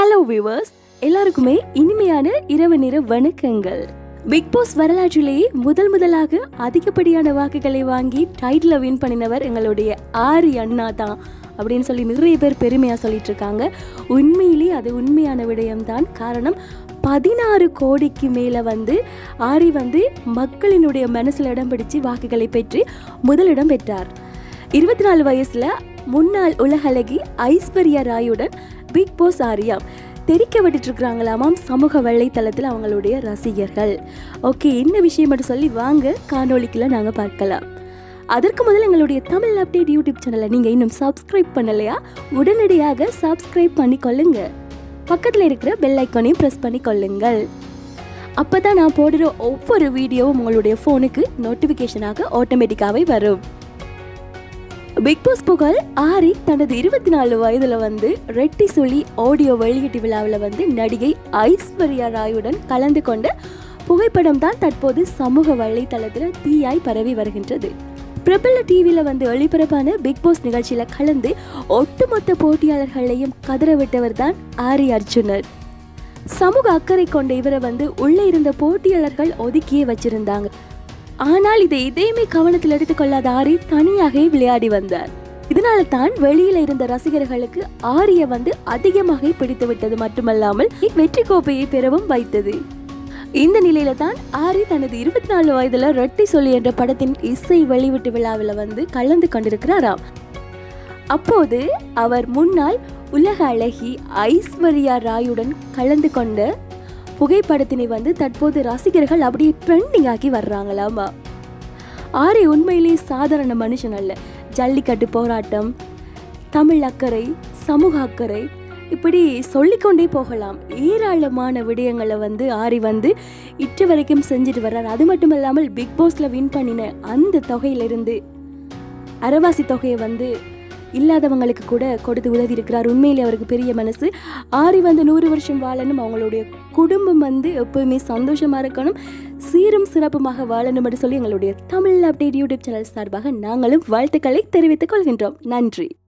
hello viewers எல்லாருக்குமே இனிமையான இரவு நேர வணக்கங்கள் பிக் பாஸ் வரலாற்றிலேயே முதல் முதலாக அதிகப்படியான வாக்குகளை வாங்கி டைட்டில் வின் பண்ணினவர் எங்களுடைய ஆரி அண்ணா தான் அப்படின்னு சொல்லி நிறைய பேர் பெருமையாக சொல்லிட்டு இருக்காங்க உண்மையிலே அது உண்மையான விடயம்தான் காரணம் பதினாறு கோடிக்கு மேலே வந்து ஆரி வந்து மக்களினுடைய மனசில் இடம் பிடிச்சு வாக்குகளை பெற்று முதலிடம் பெற்றார் இருபத்தி நாலு வயசுல முன்னாள் உலகளகி ஐஸ்வர்யா ராயுடன் பிக் பாஸ் ஆரியா தெரிக்க விட்டுட்டு இருக்கிறாங்களாமாம் சமூக வலைத்தளத்தில் அவங்களுடைய ரசிகர்கள் ஓகே என்ன விஷயம் மட்டும் சொல்லி வாங்க காணொளிக்குள்ள நாங்கள் பார்க்கலாம் அதற்கு முதல்ல எங்களுடைய தமிழ் அப்டேட் யூடியூப் சேனலை நீங்கள் இன்னும் சப்ஸ்கிரைப் பண்ணலையா உடனடியாக சப்ஸ்கிரைப் பண்ணி கொள்ளுங்க பக்கத்தில் இருக்கிற பெல் ஐக்கானையும் ப்ரெஸ் பண்ணி கொள்ளுங்கள் அப்போ தான் நான் போடுற ஒவ்வொரு வீடியோவும் உங்களுடைய ஃபோனுக்கு நோட்டிஃபிகேஷனாக ஆட்டோமேட்டிக்காகவே வரும் பிக் பாஸ் புகழ் ஆரி தனது இருபத்தி நாலு வயதுல வந்து ரெட்டி சொல்லி ஆடியோ வெளியீட்டு விழாவில் வந்து நடிகை ஐஸ்வர்யா ராயுடன் கலந்து கொண்ட புகைப்படம் தான் தற்போது சமூக வலைத்தளத்தில் தீயாய் பரவி வருகின்றது பிரபல டிவியில் வந்து ஒளிபரப்பான பிக் பாஸ் நிகழ்ச்சியில் கலந்து ஒட்டுமொத்த போட்டியாளர்களையும் கதற விட்டவர் தான் ஆரி அர்ஜுனர் சமூக அக்கறை கொண்ட இவரை வந்து உள்ளே இருந்த போட்டியாளர்கள் ஒதுக்கியே வச்சிருந்தாங்க ஆனால் இதை எதையுமே கவனத்தில் எடுத்துக்கொள்ளாத ஆரி தனியாகவே விளையாடி வந்தார் இதனால தான் வெளியில இருந்த ரசிகர்களுக்கு ஆரிய வந்து அதிகமாக பிடித்து விட்டது மட்டுமல்லாமல் வெற்றி கோப்பையை பெறவும் வைத்தது இந்த நிலையில தான் ஆரி தனது இருபத்தி நாலு வயதுல ரொட்டி சொல்லி என்ற படத்தின் இசை வெளியீட்டு விழாவில் வந்து கலந்து கொண்டிருக்கிறாராம் அப்போது அவர் முன்னாள் உலக அழகி ஐஸ்வர்யா ராயுடன் கலந்து கொண்ட புகைப்படத்தினை வந்து தற்போது ரசிகர்கள் அப்படியே ட்ரெண்டிங் ஆக்கி வர்றாங்களாமா ஆரி உண்மையிலேயே சாதாரண மனுஷன் அல்ல ஜல்லிக்கட்டு போராட்டம் தமிழ் அக்கறை சமூக அக்கறை இப்படி சொல்லிக்கொண்டே போகலாம் ஏராளமான விடயங்களை வந்து ஆரி வந்து இற்று வரைக்கும் செஞ்சுட்டு வர்றார் அது மட்டும் இல்லாமல் பிக் பாஸ்ல வின் பண்ணின அந்த தொகையிலிருந்து அரைவாசி தொகையை வந்து இல்லாதவங்களுக்கு கூட கொடுத்து உதவி இருக்கிறார் உண்மையிலே அவருக்கு பெரிய மனசு ஆரி வந்து நூறு வருஷம் வாழணும் அவங்களுடைய குடும்பம் வந்து எப்பவுமே சந்தோஷமா இருக்கணும் சீரும் சிறப்புமாக வாழணும் என்று சொல்லி எங்களுடைய தமிழ் அப்டேட் யூடியூப் சேனல் சார்பாக நாங்களும் வாழ்த்துக்களை தெரிவித்துக் கொள்கின்றோம் நன்றி